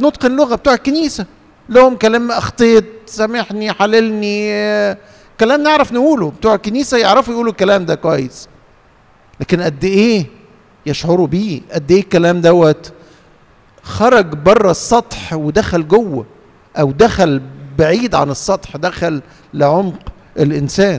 نتقن اللغه بتوع الكنيسه لهم كلام اخطيت سامحني حللني آه، كلام نعرف نقوله بتوع الكنيسه يعرفوا يقولوا الكلام ده كويس لكن قد ايه يشعروا بيه قد ايه الكلام دوت خرج بره السطح ودخل جوه او دخل بعيد عن السطح دخل لعمق الانسان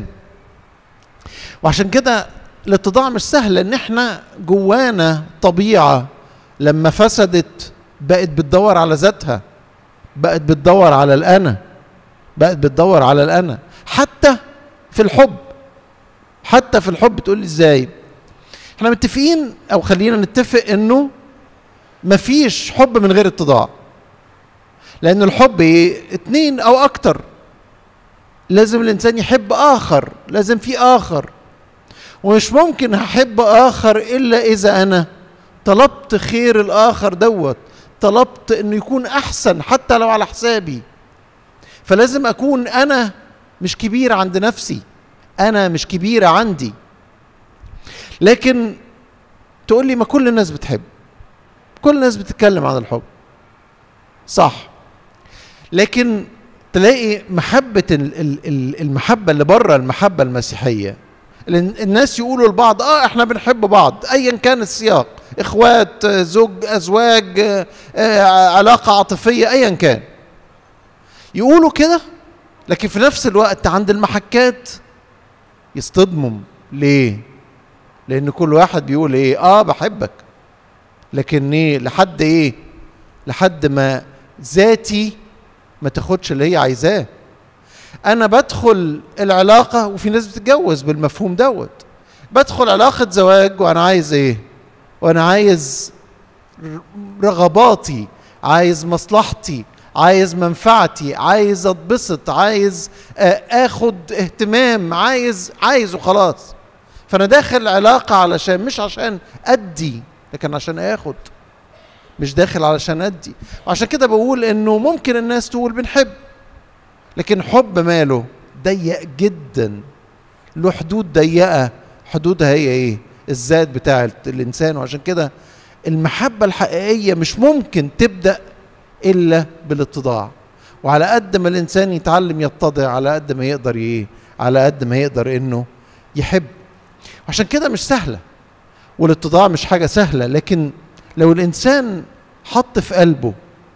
وعشان كده الاتضاع مش سهل لان احنا جوانا طبيعه لما فسدت بقت بتدور على ذاتها بقت بتدور على الانا بقت بتدور على الانا حتى في الحب حتى في الحب تقول لي ازاي احنا متفقين او خلينا نتفق انه مفيش حب من غير اتضاع لان الحب ايه اتنين او اكتر لازم الانسان يحب اخر لازم في اخر ومش ممكن هحب اخر الا اذا انا طلبت خير الاخر دوت طلبت انه يكون احسن حتى لو على حسابي فلازم اكون انا مش كبير عند نفسي انا مش كبيره عندي لكن تقول لي ما كل الناس بتحب كل الناس بتتكلم عن الحب صح لكن تلاقي محبة ال- ال- ال- المحبة اللي بره المحبة المسيحية لأن الناس يقولوا لبعض اه احنا بنحب بعض ايا كان السياق اخوات آه، زوج ازواج آه، آه، علاقة عاطفية ايا كان يقولوا كده لكن في نفس الوقت عند المحكات يصطدموا ليه لان كل واحد بيقول ايه اه بحبك لكن ايه لحد ايه لحد ما ذاتي ما تاخدش اللي هي عايزاه انا بدخل العلاقه وفي ناس بتتجوز بالمفهوم دوت بدخل علاقه زواج وانا عايز ايه وانا عايز ر- رغباتي عايز مصلحتي عايز منفعتي عايز اتبسط عايز آه، اخد اهتمام عايز عايز وخلاص فانا داخل علاقه علشان مش عشان ادي لكن عشان اخد مش داخل علشان ادي وعشان كده بقول انه ممكن الناس تقول بنحب لكن حب ماله ضيق جدا له حدود ضيقه حدودها هي ايه الذات بتاع الانسان وعشان كده المحبه الحقيقيه مش ممكن تبدا الا بالاتضاع وعلى قد ما الانسان يتعلم يتضع على قد ما يقدر ايه على قد ما يقدر انه يحب عشان كده مش سهله والاتضاع مش حاجه سهله لكن لو الانسان حط في قلبه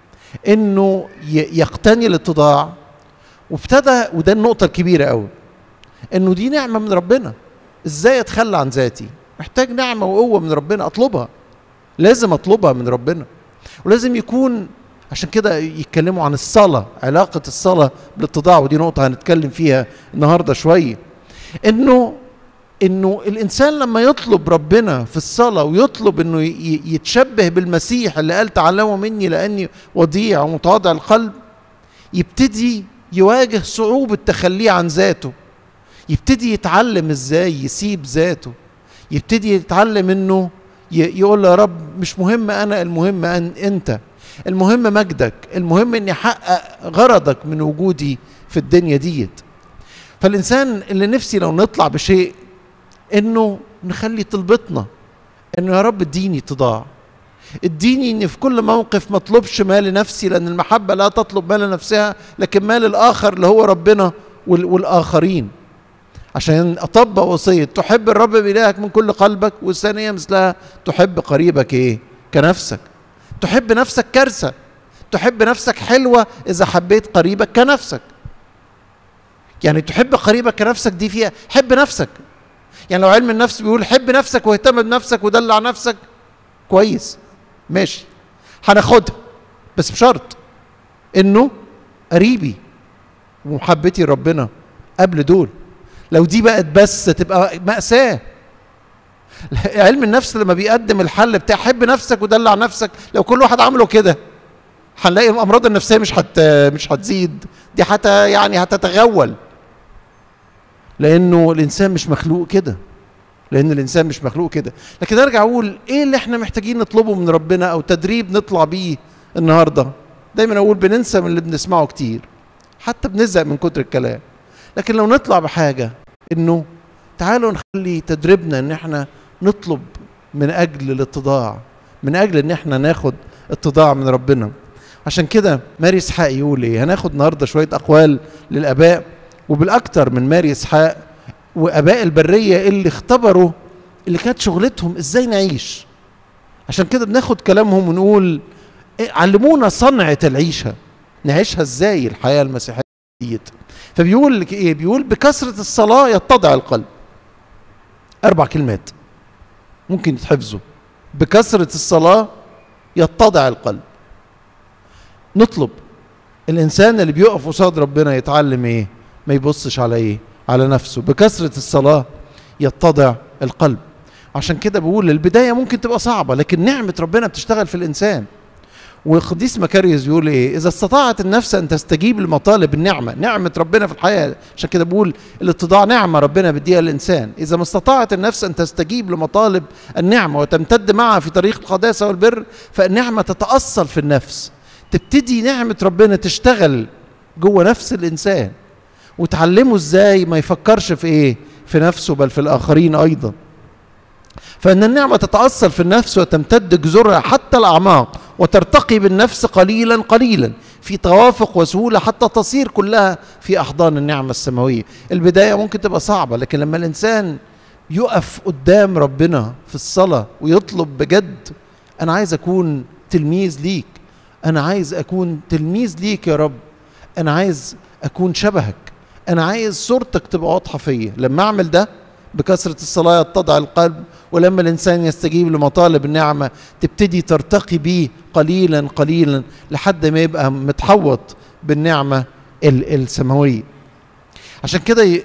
انه ي- يقتني الاتضاع وابتدى وده النقطه الكبيره قوي انه دي نعمه من ربنا ازاي اتخلى عن ذاتي محتاج نعمه وقوه من ربنا اطلبها لازم اطلبها من ربنا ولازم يكون عشان كده يتكلموا عن الصلاه علاقه الصلاه بالاتضاع ودي نقطه هنتكلم فيها النهارده شويه انه انه الانسان لما يطلب ربنا في الصلاه ويطلب انه ي- يتشبه بالمسيح اللي قال تعلموا مني لاني وضيع ومتواضع القلب يبتدي يواجه صعوبه تخليه عن ذاته يبتدي يتعلم ازاي يسيب ذاته يبتدي يتعلم انه ي- يقول يا رب مش مهم انا المهم أن انت المهم مجدك المهم اني احقق غرضك من وجودي في الدنيا ديت فالانسان اللي نفسي لو نطلع بشيء انه نخلي طلبتنا انه يا رب اديني تضاع اديني اني في كل موقف ما اطلبش ما لنفسي لان المحبه لا تطلب ما لنفسها لكن ما للاخر اللي هو ربنا وال- والاخرين عشان اطبق وصيه تحب الرب بإلهك من كل قلبك والثانيه مثلها تحب قريبك ايه كنفسك تحب نفسك كارثه تحب نفسك حلوه اذا حبيت قريبك كنفسك يعني تحب قريبك كنفسك دي فيها حب نفسك يعني لو علم النفس بيقول حب نفسك واهتم بنفسك ودلع نفسك كويس ماشي هناخدها بس بشرط انه قريبي ومحبتي ربنا قبل دول لو دي بقت بس تبقى مأساة علم النفس لما بيقدم الحل بتاع حب نفسك ودلع نفسك لو كل واحد عمله كده هنلاقي الامراض النفسيه مش هت مش هتزيد دي حتى يعني هتتغول لانه الانسان مش مخلوق كده لان الانسان مش مخلوق كده لكن ارجع اقول ايه اللي احنا محتاجين نطلبه من ربنا او تدريب نطلع بيه النهارده دايما اقول بننسى من اللي بنسمعه كتير حتى بنزهق من كتر الكلام لكن لو نطلع بحاجه انه تعالوا نخلي تدريبنا ان احنا نطلب من اجل الاتضاع من اجل ان احنا ناخد اتضاع من ربنا عشان كده ماري اسحاق يقول ايه هناخد النهارده شويه اقوال للاباء وبالاكثر من ماري اسحاق واباء البريه اللي اختبروا اللي كانت شغلتهم ازاي نعيش عشان كده بناخد كلامهم ونقول إيه علمونا صنعه العيشه نعيشها ازاي الحياه المسيحيه ديت فبيقول لك ايه بيقول بكثره الصلاه يتضع القلب اربع كلمات ممكن يتحفظوا بكثره الصلاه يتضع القلب نطلب الانسان اللي بيقف قصاد ربنا يتعلم ايه ما يبصش على ايه على نفسه بكثره الصلاه يتضع القلب عشان كده بقول البدايه ممكن تبقى صعبه لكن نعمه ربنا بتشتغل في الانسان والقديس مكاريوس يقول ايه اذا استطاعت النفس ان تستجيب لمطالب النعمه نعمه ربنا في الحياه عشان كده بقول الاتضاع نعمه ربنا بيديها للانسان اذا ما استطاعت النفس ان تستجيب لمطالب النعمه وتمتد معها في طريق القداسه والبر فالنعمه تتاصل في النفس تبتدي نعمه ربنا تشتغل جوه نفس الانسان وتعلمه ازاي ما يفكرش في ايه في نفسه بل في الاخرين ايضا فان النعمه تتاصل في النفس وتمتد جذورها حتى الاعماق وترتقي بالنفس قليلا قليلا في توافق وسهوله حتى تصير كلها في احضان النعمه السماويه البدايه ممكن تبقى صعبه لكن لما الانسان يقف قدام ربنا في الصلاه ويطلب بجد انا عايز اكون تلميذ ليك انا عايز اكون تلميذ ليك يا رب انا عايز اكون شبهك انا عايز صورتك تبقى واضحه فيا لما اعمل ده بكثره الصلاه يتضع القلب ولما الانسان يستجيب لمطالب النعمه تبتدي ترتقي بيه قليلا قليلا لحد ما يبقى متحوط بالنعمه السماويه عشان كده ي...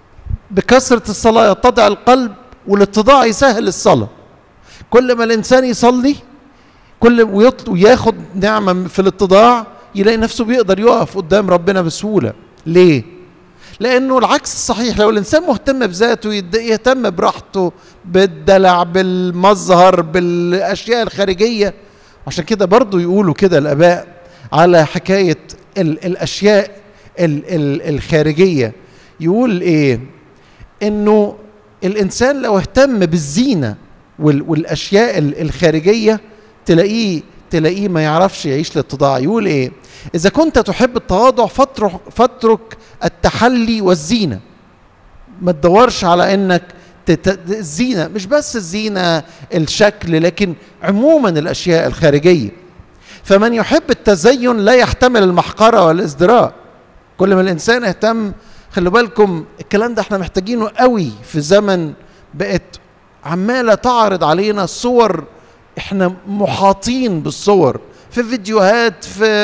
بكثره الصلاه يتضع القلب والاتضاع يسهل الصلاه كل ما الانسان يصلي كل وياخد نعمه في الاتضاع يلاقي نفسه بيقدر يقف قدام ربنا بسهوله ليه لانه العكس صحيح لو الانسان مهتم بذاته يهتم براحته بالدلع بالمظهر بالاشياء الخارجيه عشان كده برضو يقولوا كده الاباء على حكايه ال الاشياء ال ال الخارجيه يقول ايه انه الانسان لو اهتم بالزينه وال والاشياء الخارجيه تلاقيه تلاقيه ما يعرفش يعيش الاتضاع يقول ايه اذا كنت تحب التواضع فاترك فاترك التحلي والزينه ما تدورش على انك تت... الزينه مش بس الزينه الشكل لكن عموما الاشياء الخارجيه فمن يحب التزين لا يحتمل المحقره والازدراء كل ما الانسان اهتم خلوا بالكم الكلام ده احنا محتاجينه قوي في زمن بقت عماله تعرض علينا صور احنا محاطين بالصور في فيديوهات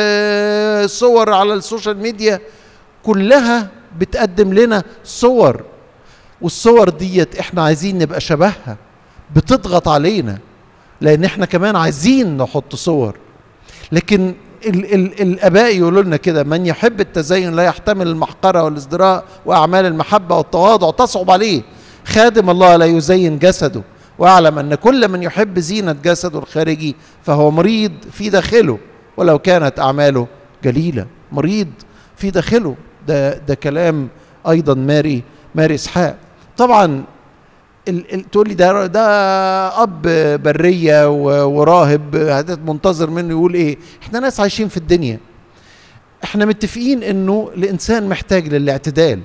في صور على السوشيال ميديا كلها بتقدم لنا صور والصور ديت احنا عايزين نبقى شبهها بتضغط علينا لان احنا كمان عايزين نحط صور لكن ال ال الاباء يقولوا لنا كده من يحب التزين لا يحتمل المحقره والازدراء واعمال المحبه والتواضع تصعب عليه خادم الله لا يزين جسده واعلم ان كل من يحب زينه جسده الخارجي فهو مريض في داخله ولو كانت اعماله جليله مريض في داخله ده ده كلام ايضا ماري ماري اسحاق طبعا ال ال تقول لي ده ده اب بريه وراهب منتظر منه يقول ايه احنا ناس عايشين في الدنيا احنا متفقين انه الانسان محتاج للاعتدال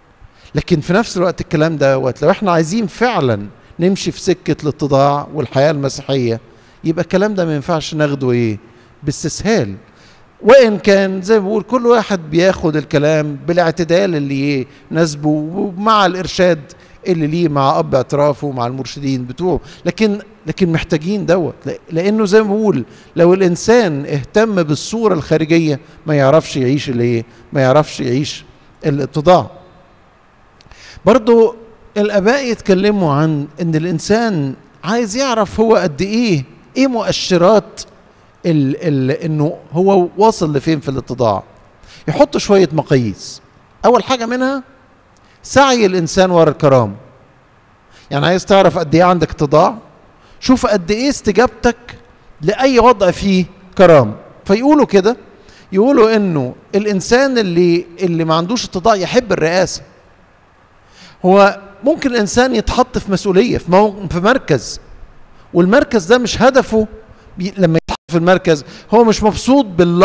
لكن في نفس الوقت الكلام دوت لو احنا عايزين فعلا نمشي في سكه الاتضاع والحياه المسيحيه يبقى الكلام ده ما ينفعش ناخده ايه باستسهال وان كان زي ما بقول كل واحد بياخد الكلام بالاعتدال اللي يناسبه ومع الارشاد اللي ليه مع اب اعترافه ومع المرشدين بتوعه لكن لكن محتاجين دوت لانه زي ما بقول لو الانسان اهتم بالصوره الخارجيه ما يعرفش يعيش الايه ما يعرفش يعيش الاتضاع برضو الاباء يتكلموا عن ان الانسان عايز يعرف هو قد ايه ايه مؤشرات ال ال انه هو واصل لفين في الاتضاع يحط شويه مقاييس اول حاجه منها سعي الانسان ورا الكرامه يعني عايز تعرف قد ايه عندك اتضاع شوف قد ايه استجابتك لاي وضع فيه كرامه فيقولوا كده يقولوا انه الانسان اللي اللي ما عندوش اتضاع يحب الرئاسه هو ممكن الانسان يتحط في مسؤوليه في, مو... في مركز والمركز ده مش هدفه بي... لما يتحط في المركز هو مش مبسوط بالله